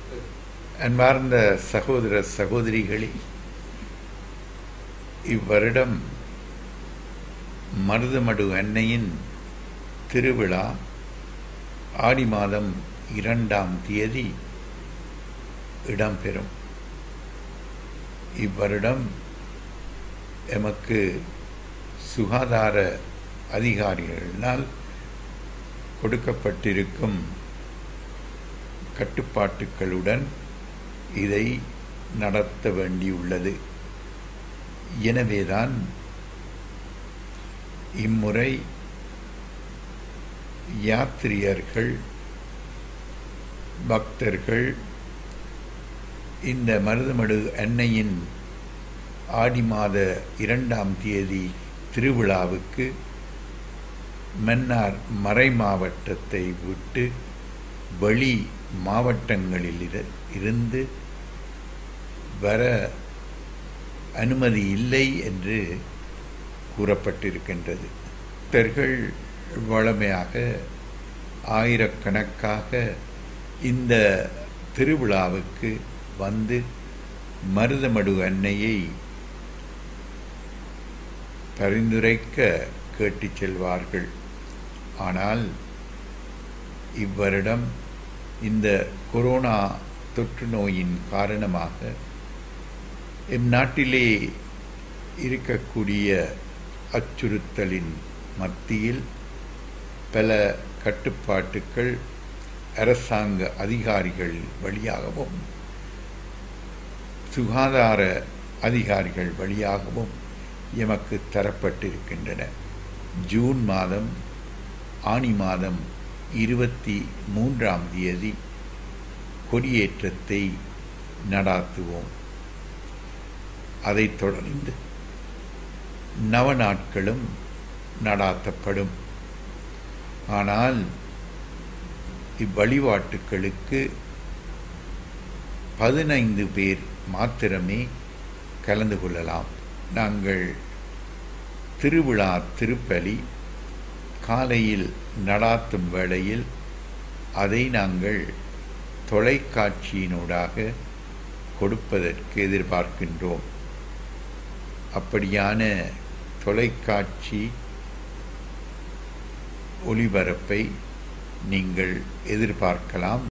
அன்பார்ந்த சகோதர சகோதரிகளே இவ்வருடம் மருதமடு அன்னையின் திருவிழா ஆடி மாதம் இரண்டாம் தேதி இடம்பெறும் இவ்வருடம் எமக்கு சுகாதார அதிகாரிகளினால் கொடுக்கப்பட்டிருக்கும் கட்டுப்பாட்டுகளுடன் இதை நடத்த வேண்டியுள்ளது எனவேதான் இம்முறை யாத்திரியர்கள் பக்தர்கள் இந்த மருதமடு அன்னையின் ஆடி மாத இரண்டாம் தேதி திருவிழாவுக்கு மன்னார் மறை மாவட்டத்தை விட்டு வெளி மாவட்டங்களில் இருந்து வர அனுமதி இல்லை என்று கூறப்பட்டிருக்கின்றது பக்தர்கள் வளமையாக ஆயிரக்கணக்காக இந்த திருவிழாவுக்கு வந்து மருதமடு அன்னையை பரிந்துரைக்க கேட்டுச் செல்வார்கள் ஆனால் இவ்வருடம் இந்த கொரோனா தொற்று நோயின் காரணமாக எம் நாட்டிலே இருக்கக்கூடிய அச்சுறுத்தலின் மத்தியில் பல கட்டுப்பாட்டுக்கள் அரசாங்க அதிகாரிகள் வழியாகவும் சுகாதார அதிகாரிகள் வழியாகவும் எமக்கு தரப்பட்டிருக்கின்றன ஜூன் மாதம் ஆணி மாதம் இருபத்தி மூன்றாம் தேதி கொடியேற்றத்தை நடாத்துவோம் அதைத் தொடர்ந்து நவ நாட்களும் நடாத்தப்படும் ஆனால் இவ்வழிபாட்டுகளுக்கு பதினைந்து பேர் மாத்திரமே கலந்து கொள்ளலாம் நாங்கள் திருவிழா திருப்பலி காலையில் நடாத்தும் வேளையில் அதை நாங்கள் தொலைக்காட்சியினூடாக கொடுப்பதற்கு எதிர்பார்க்கின்றோம் அப்படியான தொலைக்காட்சி ஒளிபரப்பை நீங்கள் எதிர்பார்க்கலாம்